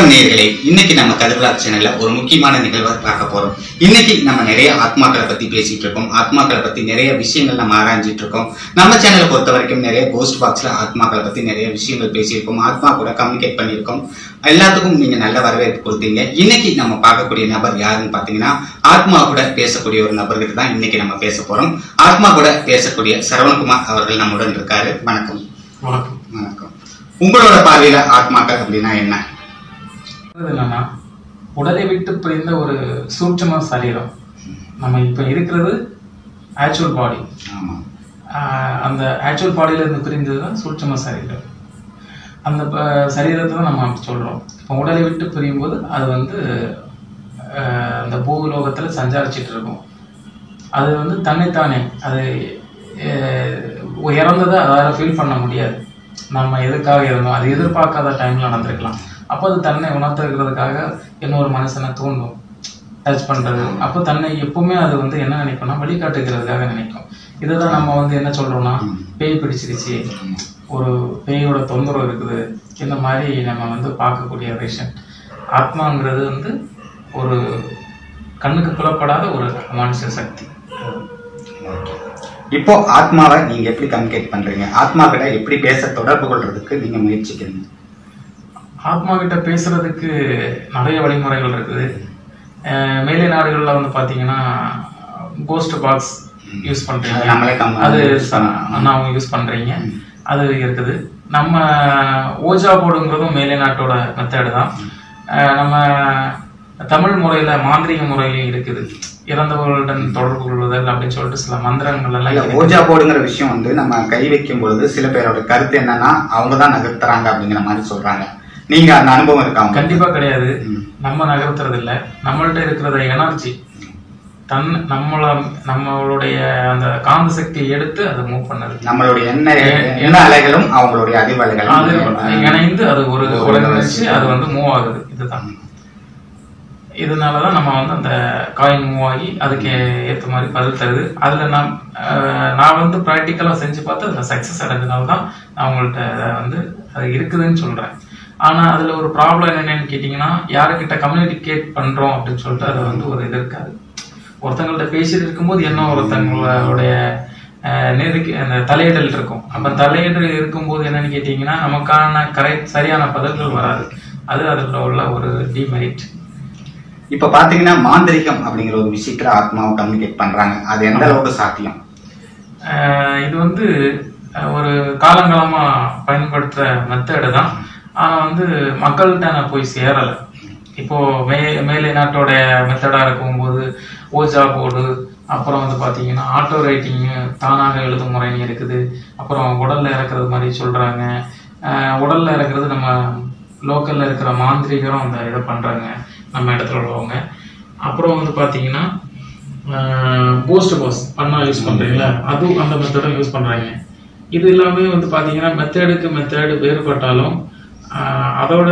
வணக்கம் நேயர்களே இன்னைக்கு நம்ம கதிர்விழா சேனல்ல ஒரு முக்கியமான நிகழ்வை பார்க்க போறோம் இன்னைக்கு நம்ம நிறைய ஆத்மாக்களை பத்தி பேசிட்டு இருக்கோம் ஆத்மாக்களை பத்தி நிறைய விஷயங்கள் நம்ம ஆராய்ஞ்சிட்டு இருக்கோம் நம்ம சேனலை பொறுத்த வரைக்கும் நிறைய போஸ்ட் பாக்ஸ்ல ஆத்மாக்களை பத்தி நிறைய விஷயங்கள் பேசியிருக்கோம் ஆத்மா கூட கம்யூனிகேட் பண்ணியிருக்கோம் எல்லாத்துக்கும் நீங்க நல்ல வரவேற்பு கொடுத்தீங்க இன்னைக்கு நம்ம பார்க்கக்கூடிய நபர் யாருன்னு பாத்தீங்கன்னா ஆத்மா கூட பேசக்கூடிய ஒரு நபர்கிட்ட தான் இன்னைக்கு நம்ம பேச போறோம் ஆத்மா கூட பேசக்கூடிய சரவணகுமார் அவர்கள் நம்முடன் இருக்காரு வணக்கம் வணக்கம் வணக்கம் உங்களோட பார்வையில ஆத்மாக்கள் அப்படின்னா என்ன அது என்னன்னா உடலை விட்டு பிரிந்த ஒரு சூட்சம சரீரம் நம்ம இப்ப இருக்கிறது ஆக்சுவல் பாடி ஆமா அந்த ஆக்சுவல் பாடியில இருந்து பிரிந்தது தான் சூட்சம சரீரம் அந்த ப- சரீரத்தை தான் நம்ம அப்படி சொல்றோம் இப்போ உடலை விட்டு பிரியும் போது அது வந்து ஆஹ், அந்த பூலோகத்துல சஞ்சாரிச்சிட்டு இருக்கும் அது வந்து தன்னைத்தானே அது ஆஹ், இறந்ததை அதால ஃபீல் பண்ண முடியாது நம்ம எதுக்காக இருந்தோம் அது எதிர்பார்க்காத டைம்ல நடந்திருக்கலாம் அப்போ அது தன்னை உணர்த்துக்கிறதுக்காக இன்னொரு மனுஷனை தூண்டும் டச் பண்றது அப்போ தன்னை எப்பவுமே அது வந்து என்ன நினைக்கும்னா வழிகாட்டுகிறதுக்காக நினைக்கும் இதுதான் நம்ம வந்து என்ன சொல்றோம்னா பேய் பிடிச்சிருச்சு ஒரு பேயோட தொந்தரவு இருக்குது இந்த மாதிரி நம்ம வந்து பார்க்கக்கூடிய விஷயம் ஆத்மாங்கிறது வந்து ஒரு கண்ணுக்கு புலப்படாத ஒரு மனுஷ சக்தி Okay. இப்போ ஆத்மாவை நீங்க எப்படி கம்யூனிகேட் பண்றீங்க ஆத்மா கிட்ட எப்படி பேச தொடர்பு கொள்றதுக்கு நீங்க முயற்சிக்கிறீங்க ஆத்மா கிட்ட பேசுறதுக்கு நிறைய வழிமுறைகள் இருக்குது அஹ் மேலை நாடுகள்ல வந்து பாத்தீங்கன்னா கோஸ்ட் பாக்ஸ் யூஸ் பண்றீங்க அது நம்மளே கம்- அது use பண்ணலாம். நான் யூஸ் பண்றீங்க அது இருக்குது நம்ம ஓஜா போர்டுங்கிறதும் மேலை நாட்டோட மெத்தடு தான் அஹ் நம்ம தமிழ் முறையில மாந்திரிக முறையிலும் இருக்குது இறந்தவர்களுடன் தொடர்பு கொள்வதல் அப்படின்னு சொல்லிட்டு சில மந்திரங்கள் எல்லாம் இல்ல இருக்குது. ஓஜா போர்டுங்கிற விஷயம் வந்து நம்ம கை வைக்கும் பொழுது சில பேரோட கருத்து என்னன்னா அவங்க தான் நகர்த்துறாங்க அப்படிங்கிற மாதிரி சொல்றாங்க நீங்க அந்த அனுபவம் இருக்கா உங்களுக்கு? கண்டிப்பா கிடையாது ம். நம்ம நகர்த்துறது இல்ல நம்மள்ட்ட இருக்கிறத எனர்ஜி தன் நம்மள நம்மளுடைய அந்த காந்த சக்தியை எடுத்து அதை மூவ் பண்ணுது நம்மளுடைய என்ன என்ன அலைகளும் அவங்களுடைய அதிர்வலைகளும் அது இணைந்து அது ஒரு உலகச்சு அது வந்து மூவ் ஆகுது இதுதான் இதனாலதான் நம்ம வந்து அந்த காயின் மூவ் ஆகி அதுக்கு ஏத்த மாதிரி பதில் தருது அதுல நான் அஹ், நான் வந்து ப்ராக்டிக்கலா செஞ்சு பார்த்து அதுல சக்சஸ் அடைஞ்சதுனால தான் நான் உங்கள்ட்ட வந்து அது இருக்குதுன்னு சொல்றேன் ஆனா அதுல ஒரு ப்ராப்ளம் என்னன்னு கேட்டீங்கன்னா யாருக்கிட்ட கம்யூனிகேட் பண்றோம் அப்படின்னு சொல்லிட்டு அது வந்து ஒரு இது இருக்காது ஒருத்தங்கள்ட்ட பேசிட்டு இருக்கும்போது என்ன ஒருத்தங்களுடைய அஹ், நெருக்கி அந்த தலையிடல் இருக்கும் அப்ப தலையிடல் இருக்கும்போது என்னன்னு கேட்டீங்கன்னா நமக்கான கரெக்ட் சரியான பதில்கள் வராது அது அதுல உள்ள ஒரு டிமெரிட் இப்ப பாத்தீங்கன்னா மாந்திரிகம் அப்படிங்கிற ஒரு விஷயத்துல ஆத்மாவை கம்யூனிகேட் பண்றாங்க அது எந்த அளவுக்கு சாத்தியம் ஆஹ் இது வந்து ஆஹ் ஒரு காலங்காலமா பயன்படுத்துற மெத்தடு தான் ஆனா வந்து மக்கள்கிட்ட நான் போய் சேரல இப்போ மே மேலை நாட்டோட மெத்தடா இருக்கும்போது ஓஜா போர்டு அப்புறம் வந்து பாத்தீங்கன்னா ஆட்டோ ரைட்டிங் தானாக எழுதும் முறைன்னு இருக்குது அப்புறம் உடல்ல இறக்குறது மாதிரி சொல்றாங்க ஆஹ் உடல்ல இறக்குறது நம்ம லோக்கல்ல இருக்கிற மாந்திரிகரும் அந்த இதை பண்றாங்க நம்ம இடத்துல உள்ளவங்க அப்புறம் வந்து பாத்தீங்கன்னா போஸ்ட் பாஸ் பண்ணா யூஸ் பண்றீங்களா அதுவும் அந்த மெத்தடும் யூஸ் பண்றாங்க இது எல்லாமே வந்து பாத்தீங்கன்னா மெத்தடுக்கு மெத்தடு வேறுபட்டாலும் ஆஹ் அதோட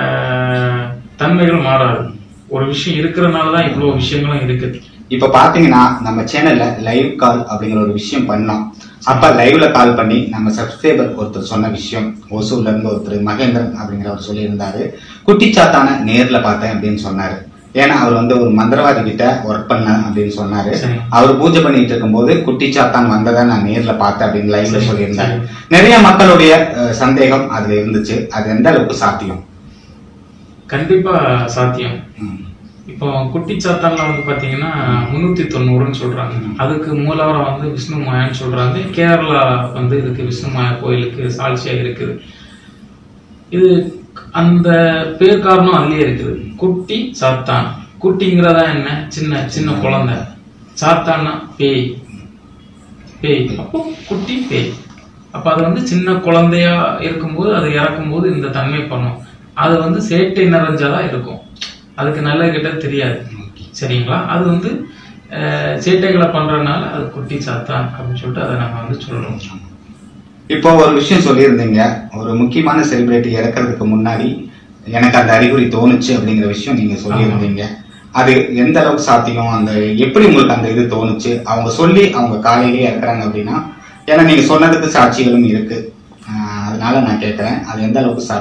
தன்மைகள் மாறாது ஒரு விஷயம் இருக்கிறதுனால தான் இவ்வளோ விஷயங்களும் இருக்குது இப்ப பாத்தீங்கன்னா நம்ம சேனல்ல லைவ் கால் அப்படிங்கிற ஒரு விஷயம் பண்ணோம் அப்ப லைவ்ல கால் பண்ணி நம்ம சப்ஸ்கிரைபர் ஒருத்தர் சொன்ன விஷயம் ஒசூர்ல இருந்து ஒருத்தர் மகேந்திரன் அப்படிங்கிறவர் சொல்லியிருந்தாரு குட்டிச்சாத்தான நேர்ல பார்த்தேன் அப்படின்னு சொன்னாரு ஏன்னா அவர் வந்து ஒரு மந்திரவாதி கிட்ட ஒர்க் பண்ண அப்படின்னு சொன்னாரு சரி. அவர் பூஜை பண்ணிட்டு இருக்கும்போது குட்டிச்சாத்தான் வந்ததை நான் நேர்ல பார்த்தேன் அப்படின்னு லைவ்ல சரி, சொல்லியிருந்தாரு நிறைய மக்களுடைய அஹ், சந்தேகம் அதுல இருந்துச்சு அது எந்த அளவுக்கு சாத்தியம் கண்டிப்பா சாத்தியம் ம். இப்போ குட்டி சாத்தான்ல வந்து பாத்தீங்கன்னா முன்னூத்தி தொண்ணூறுன்னு சொல்றாங்க அதுக்கு மூலவரம் வந்து விஷ்ணு மாயான்னு சொல்றாங்க கேரளா வந்து இதுக்கு விஷ்ணு மாயா கோயிலுக்கு சாட்சியா இருக்குது இது அந்த பேர் காரணம் அதுலயே இருக்குது குட்டி சாத்தான் குட்டிங்கிறதா என்ன சின்ன சின்ன குழந்தை சாத்தான்னா பேய் பேய் அப்போ குட்டி பேய் அப்ப அது வந்து சின்ன குழந்தையா இருக்கும்போது அது இறக்கும்போது இந்த தன்மை பண்ணும் அது வந்து சேட்டை நிறைஞ்சதா இருக்கும் அதுக்கு நல்ல கிட்ட தெரியாது சரிங்களா அது வந்து அஹ், சேட்டைகளை பண்றதுனால அது குட்டி சாத்தான் அப்படின்னு சொல்லிட்டு அதை நம்ம வந்து சொல்றோம் இப்போ ஒரு விஷயம் சொல்லியிருந்தீங்க ஒரு முக்கியமான செலிபிரிட்டி இறக்கறதுக்கு முன்னாடி எனக்கு அந்த அறிகுறி தோணுச்சு அப்படிங்கிற விஷயம் நீங்க சொல்லியிருந்தீங்க அது எந்த அளவுக்கு சாத்தியம் அந்த எப்படி உங்களுக்கு அந்த இது தோணுச்சு அவங்க சொல்லி அவங்க காலையிலேயே இறக்குறாங்க அப்படின்னா ஏன்னா நீங்க சொன்னதுக்கு சாட்சிகளும் இருக்கு ஆஹ் அதனால நான் கேட்கறேன் அது எந்த அளவுக்கு சாத்தியம்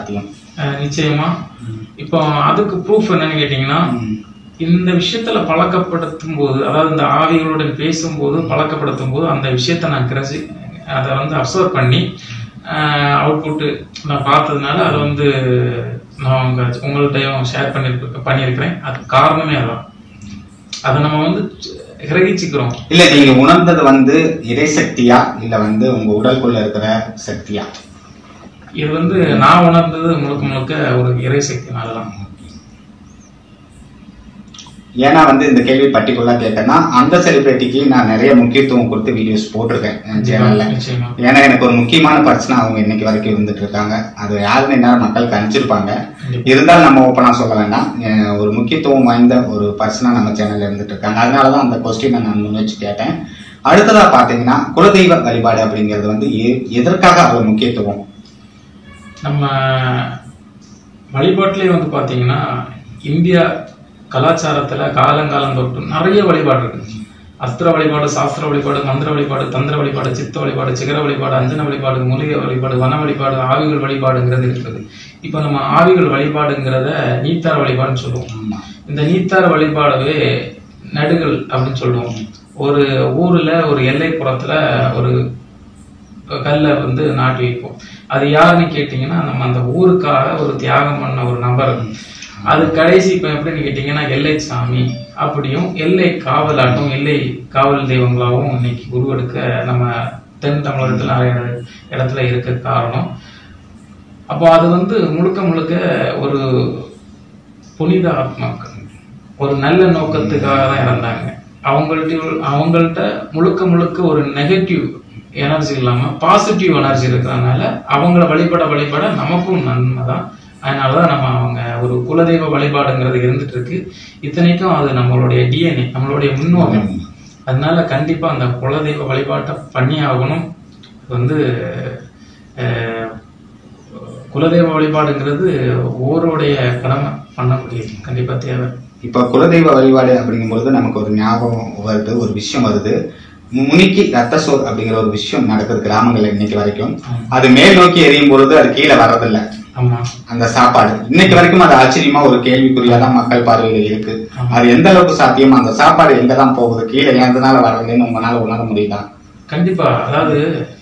அஹ் நிச்சயமா இப்போ அதுக்கு ப்ரூஃப் என்னன்னு கேட்டிங்கன்னா ம். இந்த விஷயத்துல பழக்கப்படுத்தும் போது அதாவது இந்த ஆவிகளுடன் பேசும்போது பழக்கப்படுத்தும் போது அந்த விஷயத்த நான் கிரசி அதை வந்து அப்சர்வ் பண்ணி அவுட்புட்டு நான் பார்த்ததுனால அதை வந்து நான் உங்க உங்கள்கிட்டயும் ஷேர் பண்ணிருக்க பண்ணியிருக்கிறேன் அதுக்கு காரணமே அதான் அதை நம்ம வந்து கிரகிச்சுக்கிறோம் இல்ல நீங்க உணர்ந்தது வந்து இறைசக்தியா இல்ல வந்து உங்க உடலுக்குள்ள இருக்கிற சக்தியா இது வந்து நான் உணர்ந்தது முழுக்க முழுக்க ஒரு இறை சக்தினால தான் ஏன்னா வந்து இந்த கேள்வி பர்டிகுலரா கேட்டேன்னா அந்த செலிபிரிட்டிக்கு நான் நிறைய முக்கியத்துவம் கொடுத்து வீடியோஸ் போட்டிருக்கேன் என் சேனல்ல நிச்சயமா ஏன்னா எனக்கு ஒரு முக்கியமான பர்சனா அவங்க இன்னைக்கு வரைக்கும் இருந்துட்டு இருக்காங்க அது யாருன்னு நேரம் மக்கள் கணிச்சிருப்பாங்க இருந்தாலும் நம்ம ஓப்பனா சொல்ல வேண்டாம் அஹ் ஒரு முக்கியத்துவம் வாய்ந்த ஒரு பர்சனா நம்ம சேனல்ல இருந்துட்டு இருக்காங்க அதனாலதான் அந்த கொஸ்டினை நான் முன் வச்சு கேட்டேன் அடுத்ததா பாத்தீங்கன்னா குலதெய்வ வழிபாடு அப்படிங்கிறது வந்து எ- எதற்காக அவ்வளவு முக்கியத்துவம் நம்ம வழிபாட்டிலே வந்து பாத்தீங்கன்னா இந்தியா கலாச்சாரத்துல காலங்காலம் தொட்டு நிறைய வழிபாடு இருக்கு அஸ்திர வழிபாடு சாஸ்திர வழிபாடு மந்திர வழிபாடு தந்திர வழிபாடு சித்த வழிபாடு சிகர வழிபாடு அஞ்சன வழிபாடு மூலிகை வழிபாடு வன வழிபாடு ஆவிகள் வழிபாடுங்கிறது இருக்குது இப்போ நம்ம ஆவிகள் வழிபாடுங்கிறத நீத்தார வழிபாடுன்னு சொல்லுவோம் ஆமா இந்த நீத்தார வழிபாடவே நடுகள் அப்படின்னு சொல்லுவோம் ஒரு ஊர்ல ஒரு எல்லைப்புறத்துல ஒரு கல்லை வந்து நாட்டி வைப்போம் அது யாருன்னு கேட்டிங்கன்னா நம்ம அந்த ஊருக்காக ஒரு தியாகம் பண்ண ஒரு நபர் அது கடைசி இப்போ எப்படின்னு கேட்டிங்கன்னா எல்லை சாமி அப்படியும் எல்லை காவலாட்டும் எல்லை காவல் தெய்வங்களாகவும் இன்னைக்கு உருவெடுக்க நம்ம தென் தமிழகத்தில் நிறைய இடத்துல இருக்க காரணம் அப்போ அது வந்து முழுக்க முழுக்க ஒரு புனித ஆத்மாக்கள் ஒரு நல்ல நோக்கத்துக்காக தான் இறந்தாங்க அவங்கள்ட்ட அவங்கள்ட்ட முழுக்க முழுக்க ஒரு நெகட்டிவ் எனர்ஜி இல்லாம பாசிட்டிவ் எனர்ஜி இருக்கிறதுனால அவங்கள வழிபட வழிபட நமக்கும் நன்மை தான் அதனாலதான் நம்ம அவங்க ஒரு குலதெய்வ வழிபாடுங்கிறது இருந்துட்டு இருக்கு இத்தனைக்கும் அது நம்மளுடைய டிஎன்ஏ நம்மளுடைய முன்னோர்கள் அதனால கண்டிப்பா அந்த குலதெய்வ வழிபாட்டை பண்ணி ஆகணும் இது வந்து அஹ், குலதெய்வ வழிபாடுங்கிறது ஒவ்வொருடைய கடமை பண்ணக்கூடியது கண்டிப்பா தேவை இப்ப குலதெய்வ வழிபாடு அப்படிங்கும்பொழுது நமக்கு ஒரு ஞாபகம் வருது ஒரு விஷயம் வருது மு- முனிக்கு ரத்த சோர் அப்படிங்கிற ஒரு விஷயம் நடக்குது கிராமங்கள்ல இன்னைக்கு வரைக்கும் அது மேல் நோக்கி எரியும் பொழுது அது கீழே வர்றதில்ல ஆமா அந்த சாப்பாடு இன்னைக்கு வரைக்கும் அது ஆச்சரியமா ஒரு கேள்விக்குறியா தான் மக்கள் பார்வையில இருக்கு அது எந்த அளவுக்கு சாத்தியம் அந்த சாப்பாடு எங்க தான் போகுது கீழே எந்தனால வர்றதுன்னு உங்களால உணர முடியுதா கண்டிப்பா அதாவது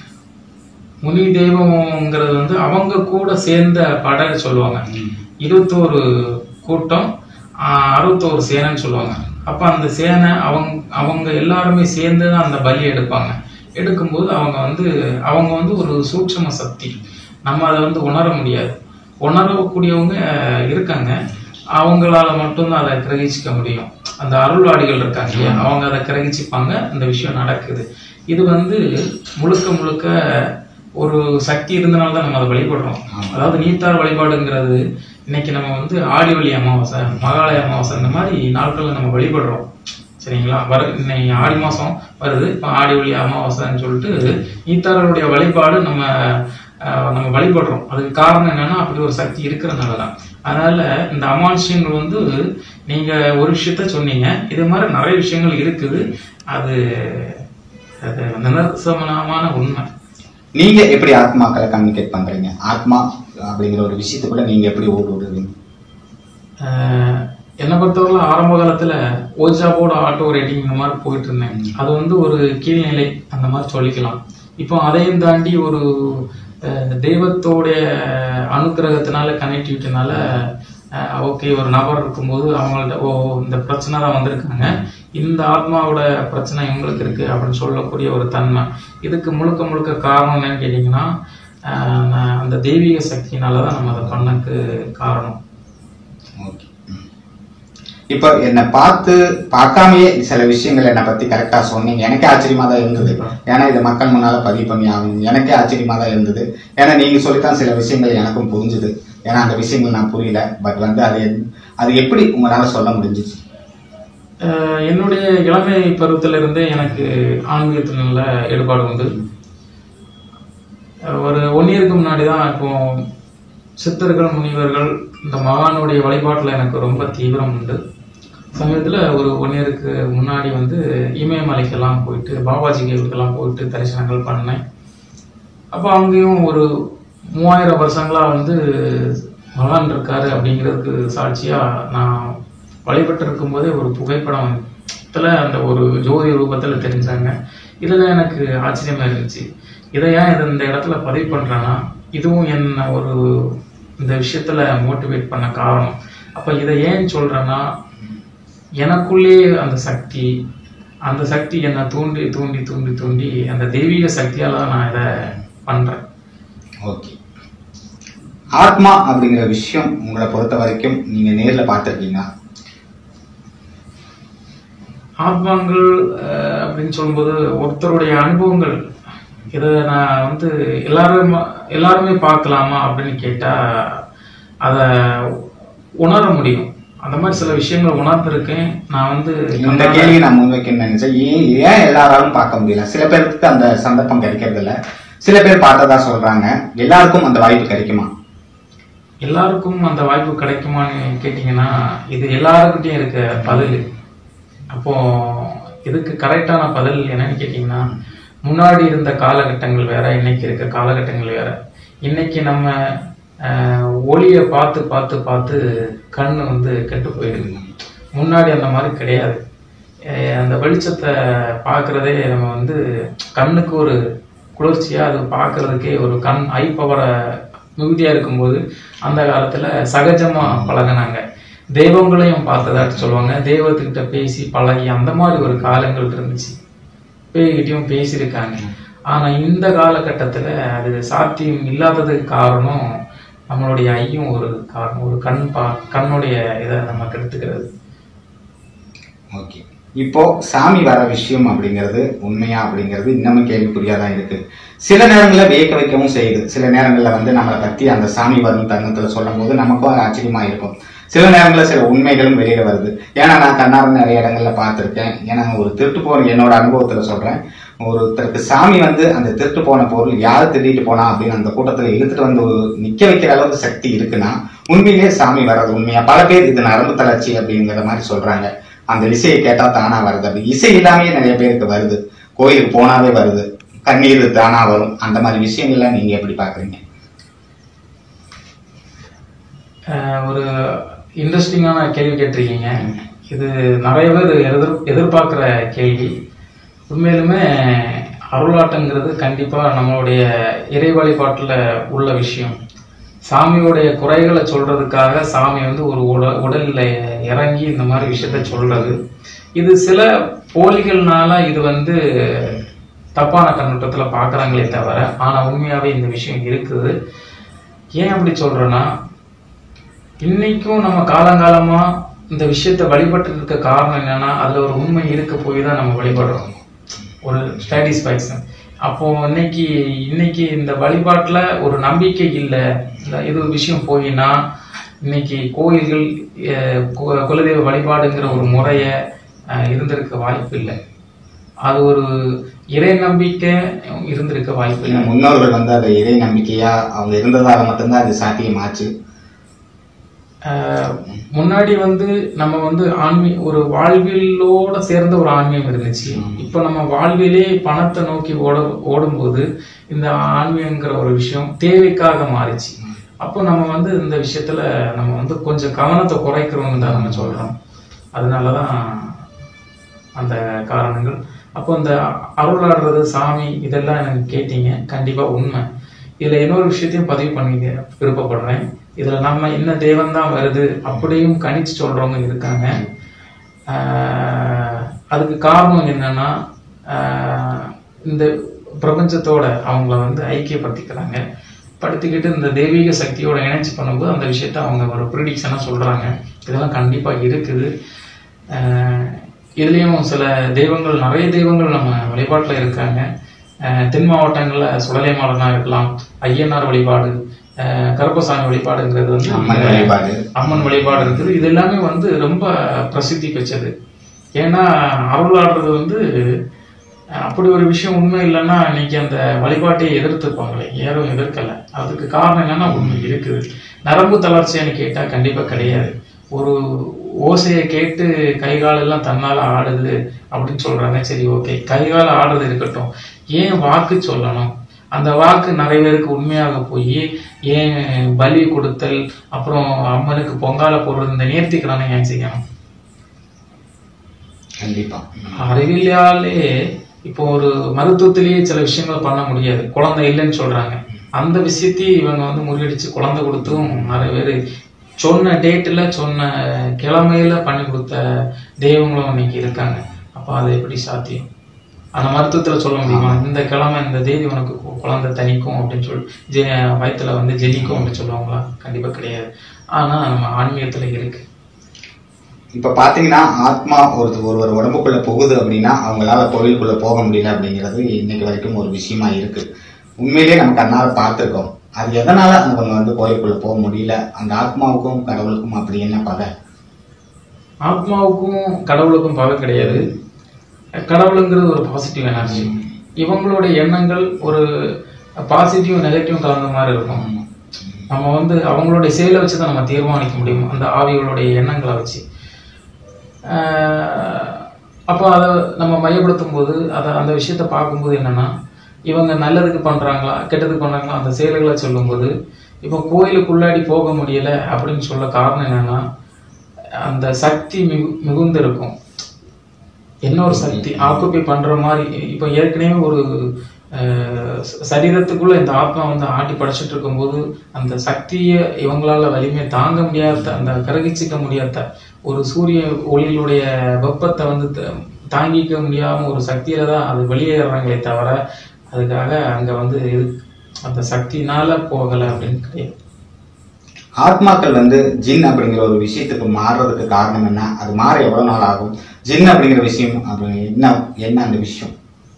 முனி தெய்வம்ங்கிறது வந்து அவங்க கூட சேர்ந்த படை சொல்லுவாங்க இருபத்தோரு கூட்டம் ஆஹ், அறுபத்தோரு சேனைன்னு சொல்லுவாங்க அப்ப அந்த சேனை அவங்க அவங்க எல்லாருமே சேர்ந்து தான் அந்த பலி எடுப்பாங்க எடுக்கும்போது அவங்க வந்து அவங்க வந்து ஒரு சூட்சம சக்தி நம்ம அதை வந்து உணர முடியாது உணரக்கூடியவங்க அஹ், இருக்காங்க அவங்களால மட்டும்தான் அதை கிரகிச்சிக்க முடியும் அந்த அருள்வாடிகள் இருக்காங்க இல்லையா அவங்க அதை கிரகிச்சுப்பாங்க இந்த விஷயம் நடக்குது இது வந்து முழுக்க முழுக்க ஒரு சக்தி இருந்தனால தான் நம்ம அதை வழிபடுறோம் அதாவது நீத்தார் வழிபாடுங்கிறது இன்னைக்கு நம்ம வந்து ஆடி வழி அமாவாசை மகாலய அமாவாசை இந்த மாதிரி நாட்கள்ல நம்ம வழிபடுறோம் சரிங்களா வர இன்னைக்கு ஆடி மாசம் வருது இப்போ ஆடி வழி அமாவாசைன்னு சொல்லிட்டு நீத்தாரருடைய வழிபாடு நம்ம ஆஹ், நம்ம வழிபடுறோம் அதுக்கு காரணம் என்னன்னா அப்படி ஒரு சக்தி இருக்கிறதுனால தான் அதனால இந்த அமானுஷ்யங்கள் வந்து நீங்க ஒரு விஷயத்த சொன்னீங்க இது மாதிரி நிறைய விஷயங்கள் இருக்குது அது அது நிதர்சனமான உண்மை நீங்க எப்படி ஆத்மாக்களை கம்யூனிகேட் பண்றீங்க ஆத்மா அப்படிங்கிற ஒரு விஷயத்துக்குள்ள நீங்க எப்படி ஓடி விடுறீங்க ஆஹ் என்னை பொறுத்தவரை ஆரம்ப காலத்துல ஓஜாவோட ஆட்டோ ரேட்டிங் இந்த மாதிரி போயிட்டு இருந்தேன் அது வந்து ஒரு கீழ்நிலை அந்த மாதிரி சொல்லிக்கலாம் இப்போ அதையும் தாண்டி ஒரு ஆஹ் தெய்வத்தோடைய அனுக்கிரகத்தினால கனெக்டிவிட்டினால ஓகே ஒரு நபர் இருக்கும்போது அவங்கள்ட்ட ஓ இந்த பிரச்சனை தான் வந்திருக்காங்க இந்த ஆத்மாவோட பிரச்சனை இவங்களுக்கு இருக்கு அப்படின்னு சொல்லக்கூடிய ஒரு தன்மை இதுக்கு முழுக்க முழுக்க காரணம் என்னன்னு கேட்டிங்கன்னா ஆஹ் நான் அந்த தெய்வீக சக்தியினால தான் நம்ம அதை பண்ணக்கு காரணம் ஓகே இப்போ என்னை பார்த்து பார்க்காமயே சில விஷயங்கள் என்னை பத்தி கரெக்டா சொன்னீங்க எனக்கே ஆச்சரியமா தான் இருந்தது ஏன்னா இதை மக்கள் முன்னால பதிவு பண்ணி ஆகணும் எனக்கே ஆச்சரியமா தான் இருந்தது ஏன்னா நீங்க சொல்லித்தான் சில விஷயங்கள் எனக்கும் புரிஞ்சுது ஏன்னா அந்த விஷயங்கள் நான் புரியல பட் வந்து அது எத்- அது எப்படி உங்களால சொல்ல முடிஞ்சிச்சு ஆஹ் என்னுடைய இளமை பருவத்துல இருந்தே எனக்கு ஆன்மீகத்தில் நல்ல ஈடுபாடு உண்டு ஆஹ் ஒரு ஒன் இயருக்கு முன்னாடி தான் இப்போ சித்தர்கள் முனிவர்கள் இந்த மகானுடைய வழிபாட்டில் எனக்கு ரொம்ப தீவிரம் உண்டு சமயத்தில் ஒரு ஒன் இயருக்கு முன்னாடி வந்து இமயமலைக்கெல்லாம் போயிட்டு பாபாஜி கோவிலுக்கெல்லாம் போயிட்டு தரிசனங்கள் பண்ணேன் அப்போ அங்கேயும் ஒரு மூவாயிரம் வருஷங்களா வந்து பகவான் இருக்காரு அப்படிங்கிறதுக்கு சாட்சியா நான் வழிபட்டு இருக்கும்போதே ஒரு புகைப்படம் த்துல அந்த ஒரு ஜோதி ரூபத்துல தெரிஞ்சாங்க இதுல எனக்கு ஆச்சரியமா இருந்துச்சு இதை ஏன் இது இந்த இடத்துல பதிவு பண்றேன்னா இதுவும் என்ன ஒரு இந்த விஷயத்துல மோட்டிவேட் பண்ண காரணம் அப்ப இதை ஏன் சொல்றேன்னா எனக்குள்ளே அந்த சக்தி அந்த சக்தி என்னை தூண்டி தூண்டி தூண்டி தூண்டி அந்த தெய்வீக சக்தியால தான் நான் இதை பண்றேன் ஓகே ஆத்மா அப்படிங்கிற விஷயம் உங்களை பொறுத்த வரைக்கும் நீங்க நேர்ல பார்த்திருக்கீங்களா ஆத்மாங்கள் அஹ், அப்படின்னு சொல்லும்போது ஒருத்தருடைய அனுபவங்கள் இதை நான் வந்து எல்லாரும் எல்லாருமே பார்க்கலாமா அப்படின்னு கேட்டா அதை உணர முடியும் அந்த மாதிரி சில விஷயங்கள் உணர்ந்திருக்கேன் நான் வந்து இந்த கேள்வி நான் முன்வைக்கணும்னு நினைச்சேன் ஏன் ஏன் எல்லாராலும் பார்க்க முடியல சில பேருக்கு அந்த சந்தர்ப்பம் கிடைக்கிறது இல்ல சில பேர் பார்த்ததா சொல்றாங்க எல்லாருக்கும் அந்த வாய்ப்பு கிடைக்குமா எல்லாருக்கும் அந்த வாய்ப்பு கிடைக்குமான்னு கேட்டிங்கன்னா இது எல்லாருக்கிட்டையும் இருக்க பதில் அப்போ இதுக்கு கரெக்டான பதில் என்னன்னு கேட்டிங்கன்னா முன்னாடி இருந்த காலகட்டங்கள் வேற இன்னைக்கு இருக்க காலகட்டங்கள் வேற இன்னைக்கு நம்ம ஆஹ், ஒளியை பார்த்து பார்த்து பார்த்து கண்ணு வந்து கெட்டு போயிருக்கு முன்னாடி அந்த மாதிரி கிடையாது அஹ், அந்த வெளிச்சத்தை பார்க்கறதே நம்ம வந்து கண்ணுக்கு ஒரு குளிர்ச்சியா அது பார்க்கறதுக்கே ஒரு கண் ஐ பவரை மிகுதியா இருக்கும்போது அந்த காலத்துல சகஜமா பழகுனாங்க தெய்வங்களையும் பார்த்ததாட்டு சொல்லுவாங்க தெய்வத்துக்கிட்ட பேசி பழகி அந்த மாதிரி ஒரு காலங்கள் இருந்துச்சு பேய்கிட்டயும் பேசியிருக்காங்க ஆனா இந்த காலகட்டத்துல அது சாத்தியம் இல்லாததுக்கு காரணம் நம்மளுடைய ஐயும் ஒரு காரணம் ஒரு கண் பா கண்ணுடைய இதை நமக்கு எடுத்துக்கிறது ஓகே இப்போ சாமி வர விஷயம் அப்படிங்கிறது உண்மையா அப்படிங்கிறது இன்னமும் கேள்விக்குறியா தான் இருக்கு சில நேரங்கள்ல வியக்க வைக்கவும் செய்யுது சில நேரங்கள்ல வந்து நம்மளை பத்தி அந்த சாமி வரும் தருணத்துல சொல்லும் போது நமக்கும் அது ஆச்சரியமா இருக்கும் சில நேரங்கள்ல சில உண்மைகளும் வெளியில வருது ஏன்னா நான் கண்ணார நிறைய இடங்கள்ல பார்த்திருக்கேன் ஏன்னா ஒரு திருட்டு போன என்னோட அனுபவத்துல சொல்றேன் ஒருத்தருக்கு சாமி வந்து அந்த திருட்டு போன பொருள் யார் திருடிட்டு போனா அப்படின்னு அந்த கூட்டத்துல இழுத்துட்டு வந்து ஒரு நிக்க வைக்கிற அளவுக்கு சக்தி இருக்குன்னா உண்மையிலேயே சாமி வர்றது உண்மையா பல பேர் இது நரம்பு தளர்ச்சி அப்படிங்கிற மாதிரி சொல்றாங்க அந்த இசையை கேட்டா தானா வருது அப்படி இசை இல்லாமயே நிறைய பேருக்கு வருது கோயிலுக்கு போனாவே வருது கண்ணீர் தானா வரும் அந்த மாதிரி விஷயங்கள்லாம் நீங்க எப்படி பாக்குறீங்க அஹ் ஒரு இன்ட்ரெஸ்டிங்கான கேள்வி கேட்டிருக்கீங்க இது நிறைய பேர் எதிர் எதிர்பார்க்குற கேள்வி உண்மையிலுமே அருளாட்டங்கிறது கண்டிப்பா நம்மளுடைய இறை வழிபாட்டுல உள்ள விஷயம் சாமியோடைய குறைகளை சொல்றதுக்காக சாமி வந்து ஒரு உட உடல்ல இறங்கி இந்த மாதிரி விஷயத்த சொல்றது இது சில போலிகள்னால இது வந்து தப்பான கண்ணோட்டத்துல பார்க்கறாங்களே தவிர ஆனா உண்மையாவே இந்த விஷயம் இருக்குது ஏன் அப்படி சொல்றேன்னா இன்னைக்கும் நம்ம காலங்காலமா இந்த விஷயத்தை வழிபட்டு இருக்க காரணம் என்னன்னா அதுல ஒரு உண்மை இருக்க போய் தான் நம்ம வழிபடுறோம் ஒரு சாட்டிஸ்ஃபேக்ஷன் அப்போ இன்னைக்கு இன்னைக்கு இந்த வழிபாட்டுல ஒரு நம்பிக்கை இல்லை இந்த இது ஒரு விஷயம் போயினா இன்னைக்கு கோயில்கள் அஹ், கு- குலதெய்வ வழிபாடுங்கிற ஒரு முறைய அஹ், இருந்திருக்க வாய்ப்பு இல்லை அது ஒரு இறை நம்பிக்கை இருந்திருக்க வாய்ப்பு இல்லை முன்னோர்கள் வந்து அதை இறை நம்பிக்கையா அவங்க இருந்ததால மட்டும்தான் அது சாத்தியமாச்சு ஆஹ் முன்னாடி வந்து நம்ம வந்து ஆன்மீ ஒரு வாழ்வியலோட சேர்ந்த ஒரு ஆன்மீகம் இருந்துச்சு இப்போ நம்ம வாழ்விலே பணத்தை நோக்கி ஓட ஓடும்போது இந்த ஆன்மீகங்கிற ஒரு விஷயம் தேவைக்காக மாறிச்சு அப்போ நம்ம வந்து இந்த விஷயத்துல நம்ம வந்து கொஞ்சம் கவனத்தை குறைக்கிறோம்னு தான் நம்ம சொல்றோம் அதனாலதான் அந்த காரணங்கள் அப்போ இந்த அருளாடுறது சாமி இதெல்லாம் எனக்கு கேட்டீங்க கண்டிப்பா உண்மை இதுல இன்னொரு விஷயத்தையும் பதிவு பண்ணிக்க விருப்பப்படுறேன் இதுல நம்ம என்ன தெய்வம் தான் வருது அப்படியும் கணிச்சு சொல்றவங்க இருக்காங்க ஆஹ் அதுக்கு காரணம் என்னன்னா ஆஹ் இந்த பிரபஞ்சத்தோட அவங்கள வந்து ஐக்கியப்படுத்திக்கிறாங்க படுத்திக்கிட்டு இந்த தெய்வீக சக்தியோட இணைச்சு பண்ணும்போது அந்த விஷயத்த அவங்க ஒரு ப்ரிடிக்ஷனாக சொல்றாங்க இதெல்லாம் கண்டிப்பா இருக்குது ஆஹ் இதுலயும் சில தெய்வங்கள் நிறைய தெய்வங்கள் நம்ம வழிபாட்டுல இருக்காங்க ஆஹ் தென் மாவட்டங்கள்ல சுடலை மாடனா இருக்கலாம் ஐயனார் வழிபாடு ஆஹ் கருப்பசாமி வழிபாடுங்கிறது வந்து அம்மன் வழிபாடு அம்மன் வழிபாடு இருக்குது இது எல்லாமே வந்து ரொம்ப பிரசித்தி பெற்றது ஏன்னா அருளாடுறது வந்து அஹ், அப்படி ஒரு விஷயம் உண்மை இல்லைன்னா இன்னைக்கு அந்த வழிபாட்டையே எதிர்த்துப்பாங்களே யாரும் எதிர்க்கல அதுக்கு காரணம் என்னன்னா உண்மை இருக்குது நரம்பு தளர்ச்சியான்னு கேட்டா கண்டிப்பா கிடையாது ஒரு ஓசையை கேட்டு கை கால் எல்லாம் தன்னால ஆடுது அப்படின்னு சொல்றாங்க சரி ஓகே கை கால் ஆடுறது இருக்கட்டும் ஏன் வாக்கு சொல்லணும் அந்த வாக்கு நிறைய பேருக்கு உண்மையாக போய் ஏன் பலி கொடுத்தல் அப்புறம் அம்மனுக்கு பொங்கால போடுறது இந்த நேர்த்திக்கலான ஏன் செய்யணும் கண்டிப்பா அறிவியலாலே இப்போ ஒரு மருத்துவத்திலேயே சில விஷயங்களை பண்ண முடியாது குழந்தை இல்லைன்னு சொல்றாங்க அந்த விஷயத்தையும் இவங்க வந்து முறியடிச்சு குழந்தை கொடுத்தும் நிறைய பேர் சொன்ன டேட்டில் சொன்ன கிழமையில பண்ணி கொடுத்த தெய்வங்களும் இன்னைக்கு இருக்காங்க அப்போ அது எப்படி சாத்தியம் அந்த மருத்துவத்துல சொல்ல முடியுமா இந்த கிழமை இந்த தேதி உனக்கு கு- குழந்தை தணிக்கும் அப்படின்னு சொல்லி ஜெ வயித்துல வந்து ஜெனிக்கும் அப்படின்னு சொல்லுவாங்களா கண்டிப்பா கிடையாது ஆனா நம்ம ஆன்மீகத்துல இருக்கு இப்ப பாத்தீங்கன்னா ஆத்மா ஒரு ஒருவர் உடம்புக்குள்ள போகுது அப்படின்னா அவங்களால கோவிலுக்குள்ள போக முடியல அப்படிங்கிறது இன்னைக்கு வரைக்கும் ஒரு விஷயமா இருக்கு உண்மையிலேயே நம்ம கண்ணால பார்த்திருக்கோம் அது எதனால அவங்க வந்து கோயிலுக்குள்ள போக முடியல அந்த ஆத்மாவுக்கும் கடவுளுக்கும் அப்படி என்ன பகை ஆத்மாவுக்கும் கடவுளுக்கும் பகை கிடையாது கடவுளுங்கிறது ஒரு பாசிட்டிவ் எனர்ஜி இவங்களுடைய எண்ணங்கள் ஒரு பாசிட்டிவ் நெகட்டிவ் கலந்த மாதிரி இருக்கும் நம்ம வந்து அவங்களுடைய செயலை வச்சு தான் நம்ம தீர்மானிக்க முடியும் அந்த ஆவிகளுடைய எண்ணங்களை வச்சு ஆஹ் அப்போ அதை நம்ம மையப்படுத்தும் போது அதை அந்த விஷயத்த பார்க்கும்போது என்னன்னா இவங்க நல்லதுக்கு பண்றாங்களா கெட்டதுக்கு பண்றாங்களா அந்த செயல்களை சொல்லும்போது இப்போ கோயிலுக்குள்ளாடி போக முடியல அப்படின்னு சொல்ல காரணம் என்னன்னா அந்த சக்தி மிகு மிகுந்து இருக்கும் என்ன ஒரு சக்தி ஆக்குப்பை பண்ற மாதிரி இப்போ ஏற்கனவே ஒரு அஹ், ச- சரீரத்துக்குள்ள இந்த ஆத்மா வந்து ஆட்டி படைச்சிட்டு இருக்கும்போது அந்த சக்தியை இவங்களால வலிமையை தாங்க முடியாத அந்த கரகிச்சிக்க முடியாத ஒரு சூரிய ஒளியிலுடைய வெப்பத்தை வந்து த- தாங்கிக்க முடியாம ஒரு சக்தியில தான் அது வெளியேறாங்களே தவிர அதுக்காக அங்க வந்து இது அந்த சக்தினால போகல அப்படின்னு கிடையாது ஆத்மாக்கள் வந்து ஜின் அப்படிங்கிற ஒரு விஷயத்துக்கு மாறுறதுக்கு காரணம் என்ன அது மாற எவ்வளவு நாள் ஆகும் ஜின் அப்படிங்கிற விஷயம் அப்படி என்ன என்ன அந்த விஷயம்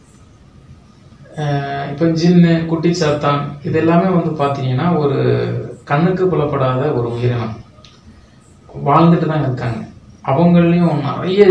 அஹ் இப்போ ஜின்னு குட்டி சாத்தான் இது எல்லாமே வந்து பார்த்தீங்கன்னா ஒரு கண்ணுக்கு புலப்படாத ஒரு உயிரினம் வாழ்ந்துட்டு தான் இருக்காங்க அவங்களையும் நிறைய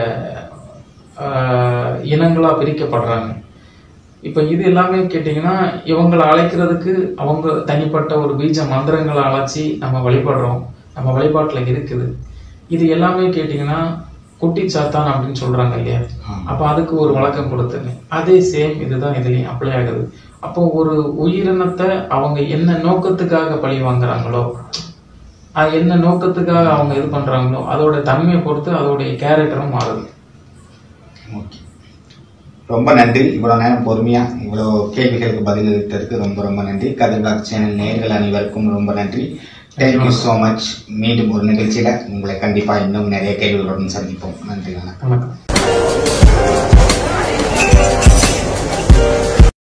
அஹ், இனங்களா பிரிக்கப்படுறாங்க இப்போ இது எல்லாமே கேட்டிங்கன்னா இவங்களை அழைக்கிறதுக்கு அவங்க தனிப்பட்ட ஒரு பீஜ மந்திரங்களை அழைச்சி நம்ம வழிபடுறோம் நம்ம வழிபாட்டில் இருக்குது இது எல்லாமே கேட்டிங்கன்னா குட்டி சாத்தான் அப்படின்னு சொல்றாங்க இல்லையா ஆமா. அப்போ அதுக்கு ஒரு வழக்கம் கொடுத்துங்க அதே சேம் இதுதான் இதுலயும் அப்ளை ஆகுது அப்போ ஒரு உயிரினத்தை அவங்க என்ன நோக்கத்துக்காக பழி வாங்குறாங்களோ அது என்ன நோக்கத்துக்காக அவங்க இது பண்றாங்களோ அதோட தன்மையை பொறுத்து அதோடைய கேரக்டரும் மாறுது ஓகே ரொம்ப நன்றி இவ்வளவு நேரம் பொறுமையா இவ்வளவு கேள்விகளுக்கு பதிலளித்ததுக்கு ரொம்ப ரொம்ப நன்றி கதிர்பாக் சேனல் நேயர்கள் அனைவருக்கும் ரொம்ப நன்றி தேங்க்யூ ஸோ மச் மீண்டும் ஒரு நிகழ்ச்சியில உங்களை கண்டிப்பா இன்னும் நிறைய கேள்விகளுடன் சந்திப்போம் நன்றி வணக்கம் வணக்கம்